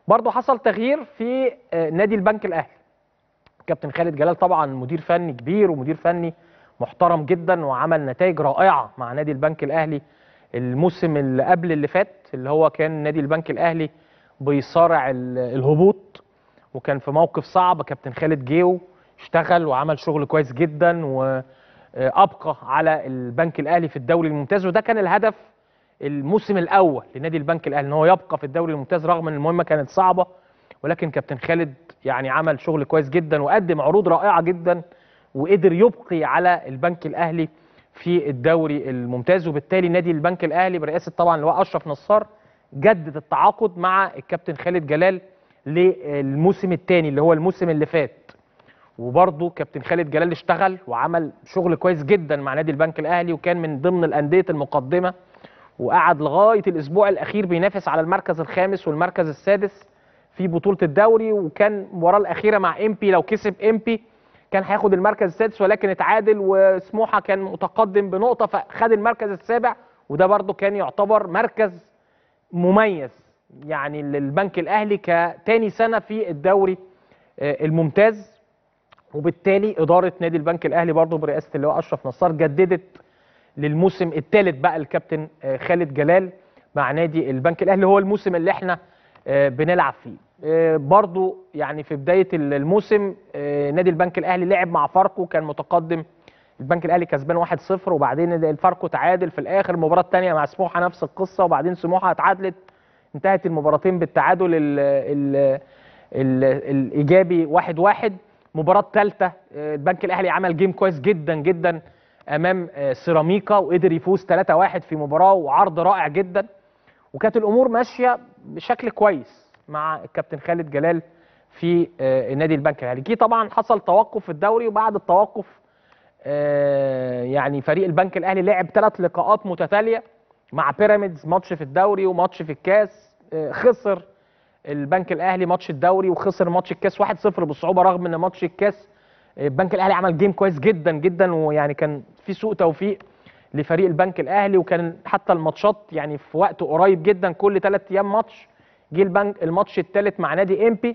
برضه حصل تغيير في آه، نادي البنك الاهلي كابتن خالد جلال طبعا مدير فني كبير ومدير فني محترم جدا وعمل نتائج رائعه مع نادي البنك الاهلي الموسم اللي قبل اللي فات اللي هو كان نادي البنك الاهلي بيصارع ال- الهبوط وكان في موقف صعب كابتن خالد جيو اشتغل وعمل شغل كويس جدا وابقى على البنك الاهلي في الدوري الممتاز وده كان الهدف الموسم الاول لنادي البنك الاهلي ان هو يبقى في الدوري الممتاز رغم ان المهمه كانت صعبه ولكن كابتن خالد يعني عمل شغل كويس جدا وقدم عروض رائعه جدا وقدر يبقي على البنك الاهلي في الدوري الممتاز وبالتالي نادي البنك الاهلي برئاسه طبعا اللواء اشرف نصار جدد التعاقد مع الكابتن خالد جلال للموسم الثاني اللي هو الموسم اللي فات وبرضه كابتن خالد جلال اشتغل وعمل شغل كويس جدا مع نادي البنك الاهلي وكان من ضمن الانديه المقدمه وقعد لغايه الاسبوع الاخير بينافس على المركز الخامس والمركز السادس في بطوله الدوري وكان المباراه الاخيره مع امبي لو كسب امبي كان هياخد المركز السادس ولكن اتعادل وسموحه كان متقدم بنقطه فخد المركز السابع وده برضه كان يعتبر مركز مميز يعني للبنك الاهلي كتاني سنه في الدوري آه، الممتاز وبالتالي اداره نادي البنك الاهلي برضه برئاسه اللواء اشرف نصار جددت للموسم الثالث بقى الكابتن آه، خالد جلال مع نادي البنك الاهلي هو الموسم اللي احنا آه، بنلعب فيه آه، برضو يعني في بدايه الموسم آه، نادي البنك الاهلي لعب مع فاركو كان متقدم البنك الاهلي كسبان 1-0 وبعدين الفاركو تعادل في الاخر المباراه الثانيه مع سموحه نفس القصه وبعدين سموحه اتعادلت انتهت المباراتين بالتعادل ال ال ال الايجابي 1-1 مباراه ثالثه البنك الاهلي عمل جيم كويس جدا جدا امام آه، سيراميكا وقدر يفوز 3-1 في مباراه وعرض رائع جدا وكانت الامور ماشيه بشكل كويس مع الكابتن خالد جلال في آه، نادي البنك الاهلي جه طبعا حصل توقف في الدوري وبعد التوقف آه، يعني فريق البنك الاهلي لعب ثلاث لقاءات متتاليه مع بيراميدز ماتش في الدوري وماتش في الكاس آه، خسر البنك الاهلي ماتش الدوري وخسر ماتش الكاس 1-0 بصعوبه رغم ان ماتش الكاس آه، البنك الاهلي عمل جيم كويس جدا جدا ويعني كان في سوء توفيق لفريق البنك الاهلي وكان حتى الماتشات يعني في وقت قريب جدا كل ثلاث ايام ماتش جه البنك الماتش الثالث مع نادي امبي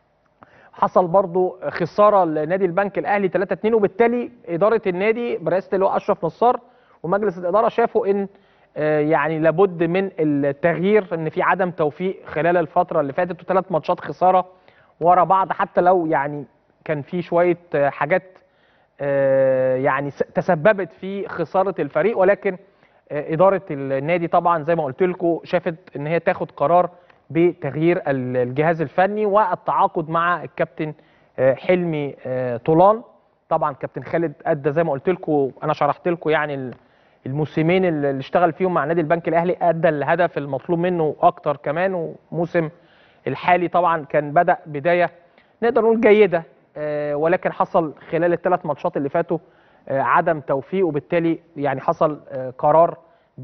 حصل برضو خساره لنادي البنك الاهلي 3 2 وبالتالي اداره النادي برئاسه اللواء اشرف نصار ومجلس الاداره شافوا ان آه، يعني لابد من التغيير ان في عدم توفيق خلال الفتره اللي فاتت وثلاث ماتشات خساره ورا بعض حتى لو يعني كان في شويه آه، حاجات آه، يعني س- تسببت في خساره الفريق ولكن آه، اداره النادي طبعا زي ما قلت لكم شافت ان هي تاخد قرار بتغيير ال- الجهاز الفني والتعاقد مع الكابتن آه، حلمي آه، طولان طبعا كابتن خالد ادى زي ما قلت لكم انا شرحت لكم يعني ال- الموسمين اللي اللي اشتغل فيهم مع نادي البنك الاهلي ادى الهدف المطلوب منه اكتر كمان وموسم الحالي طبعا كان بدا بدايه نقدر نقول جيده آه، ولكن حصل خلال الثلاث ماتشات اللي فاتوا آه، عدم توفيق وبالتالي يعني حصل آه، قرار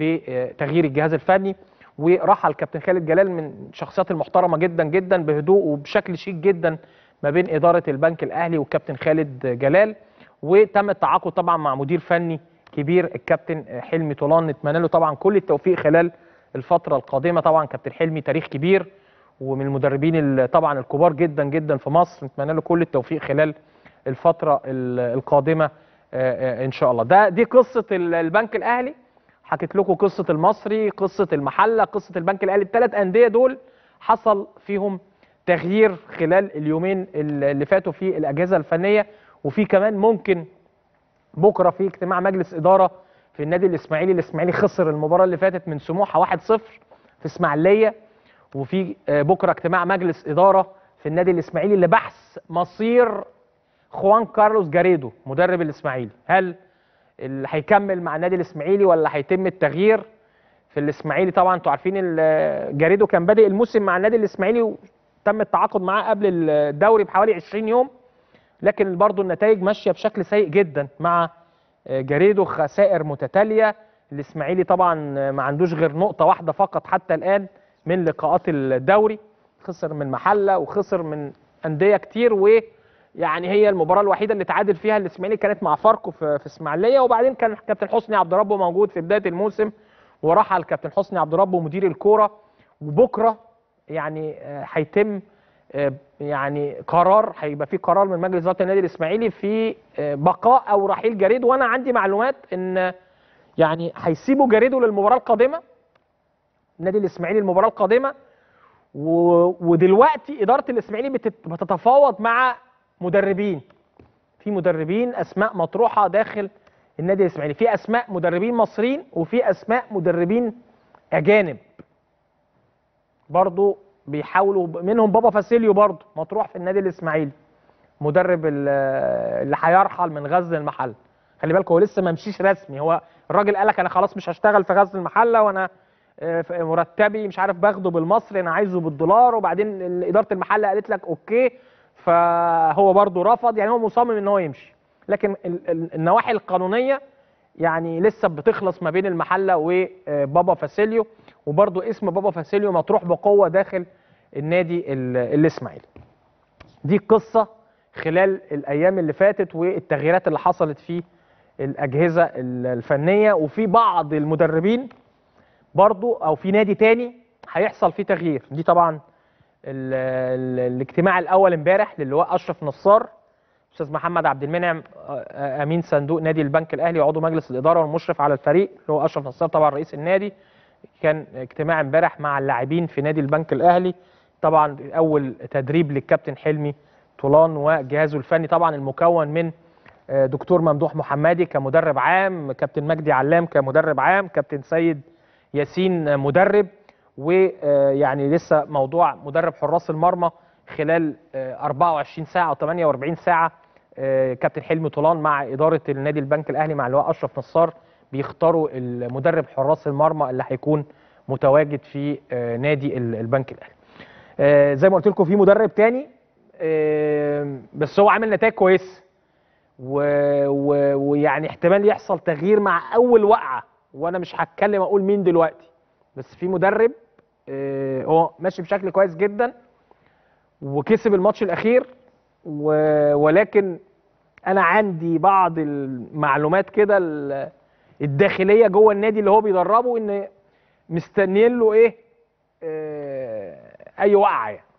بتغيير الجهاز الفني ورحل كابتن خالد جلال من الشخصيات المحترمه جدا جدا بهدوء وبشكل شيك جدا ما بين اداره البنك الاهلي والكابتن خالد جلال وتم التعاقد طبعا مع مدير فني كبير الكابتن حلمي طولان نتمنى له طبعا كل التوفيق خلال الفتره القادمه طبعا كابتن حلمي تاريخ كبير ومن المدربين ال- طبعا الكبار جدا جدا في مصر نتمنى له كل التوفيق خلال الفتره ال- القادمه آه، آه، ان شاء الله ده دي قصه ال- البنك الاهلي حكيت لكم قصه المصري قصه المحله قصه البنك الاهلي الثلاث انديه دول حصل فيهم تغيير خلال اليومين اللي فاتوا في الاجهزه الفنيه وفي كمان ممكن بكره في اجتماع مجلس اداره في النادي الاسماعيلي الاسماعيلي خسر المباراه اللي فاتت من سموحه 1-0 في اسماعيليه وفي آه، بكره اجتماع مجلس اداره في النادي الاسماعيلي لبحث مصير خوان كارلوس جاريدو مدرب الاسماعيلي هل اللي هيكمل مع النادي الاسماعيلي ولا هيتم التغيير في الاسماعيلي طبعا انتوا عارفين ال- جاريدو كان بادئ الموسم مع النادي الاسماعيلي وتم التعاقد معاه قبل الدوري بحوالي 20 يوم لكن برضه النتائج ماشيه بشكل سيء جدا مع آه، جاريدو خسائر متتاليه الاسماعيلي طبعا آه، ما عندوش غير نقطه واحده فقط حتى الان من لقاءات الدوري خسر من محله وخسر من انديه كتير ويعني هي المباراه الوحيده اللي تعادل فيها الاسماعيلي كانت مع فاركو في, في اسماعيليه وبعدين كان كابتن حسني عبد ربه موجود في بدايه الموسم ورحل كابتن حسني عبد ربه مدير الكوره وبكره يعني آه، هيتم آه، يعني قرار هيبقى في قرار من مجلس اداره النادي الاسماعيلي في آه، بقاء او رحيل جريد وانا عندي معلومات ان يعني هيسيبوا جريده للمباراه القادمه النادي الاسماعيلي المباراه القادمه و... ودلوقتي اداره الاسماعيلي بتت... بتتفاوض مع مدربين في مدربين اسماء مطروحه داخل النادي الاسماعيلي في اسماء مدربين مصريين وفي اسماء مدربين اجانب برضو بيحاولوا منهم بابا فاسيليو برضو مطروح في النادي الاسماعيلي مدرب ال- اللي هيرحل من غزل المحله خلي بالك هو لسه ما مشيش رسمي هو الراجل قال لك انا خلاص مش هشتغل في غزل المحله وانا آه، في مرتبي مش عارف باخده بالمصري انا عايزه بالدولار وبعدين ال- اداره المحله قالت لك اوكي فهو برضو رفض يعني هو مصمم ان هو يمشي لكن ال- ال- النواحي القانونيه يعني لسه بتخلص ما بين المحله وبابا فاسيليو وبرضو اسم بابا فاسيليو مطروح بقوه داخل النادي ال- الاسماعيلي دي قصه خلال الايام اللي فاتت والتغييرات اللي حصلت في الاجهزه ال- الفنيه وفي بعض المدربين برضو او في نادي تاني هيحصل فيه تغيير دي طبعا ال ال الاجتماع الاول امبارح للواء اشرف نصار استاذ محمد عبد المنعم آه، امين صندوق نادي البنك الاهلي وعضو مجلس الاداره والمشرف على الفريق اللي هو اشرف نصار طبعا رئيس النادي كان اجتماع امبارح مع اللاعبين في نادي البنك الاهلي طبعا اول تدريب للكابتن حلمي طولان وجهازه الفني طبعا المكون من آه، دكتور ممدوح محمدي كمدرب عام كابتن مجدي علام كمدرب عام كابتن سيد ياسين آه، مدرب ويعني لسه موضوع مدرب حراس المرمى خلال آه، 24 ساعه او 48 ساعه آه، كابتن حلمي طولان مع اداره النادي البنك الاهلي مع اللواء اشرف نصار بيختاروا المدرب حراس المرمى اللي هيكون متواجد في آه، نادي ال- البنك الاهلي. آه، زي ما قلت لكم في مدرب تاني آه، بس هو عامل نتائج كويسه و- و- ويعني احتمال يحصل تغيير مع اول وقعه وانا مش هتكلم اقول مين دلوقتي بس في مدرب آه، هو ماشي بشكل كويس جدا وكسب الماتش الاخير و- ولكن انا عندي بعض المعلومات كده ال- الداخليه جوه النادي اللي هو بيدربه ان مستنيين له ايه آه، اي وقعه يعني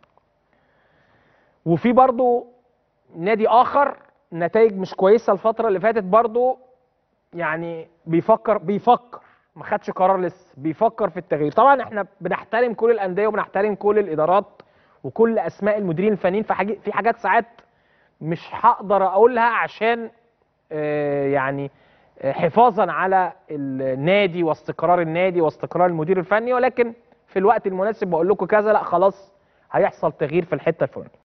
وفي برضو نادي اخر نتائج مش كويسه الفتره اللي فاتت برضو يعني بيفكر بيفكر ما خدش قرار لسه بيفكر في التغيير طبعا احنا بنحترم كل الانديه وبنحترم كل الادارات وكل اسماء المديرين الفنيين في حاجات في حاجات ساعات مش هقدر اقولها عشان آه، يعني آه، حفاظا على النادي واستقرار النادي واستقرار المدير الفني ولكن في الوقت المناسب بقول لكم كذا لا خلاص هيحصل تغيير في الحته الفلانيه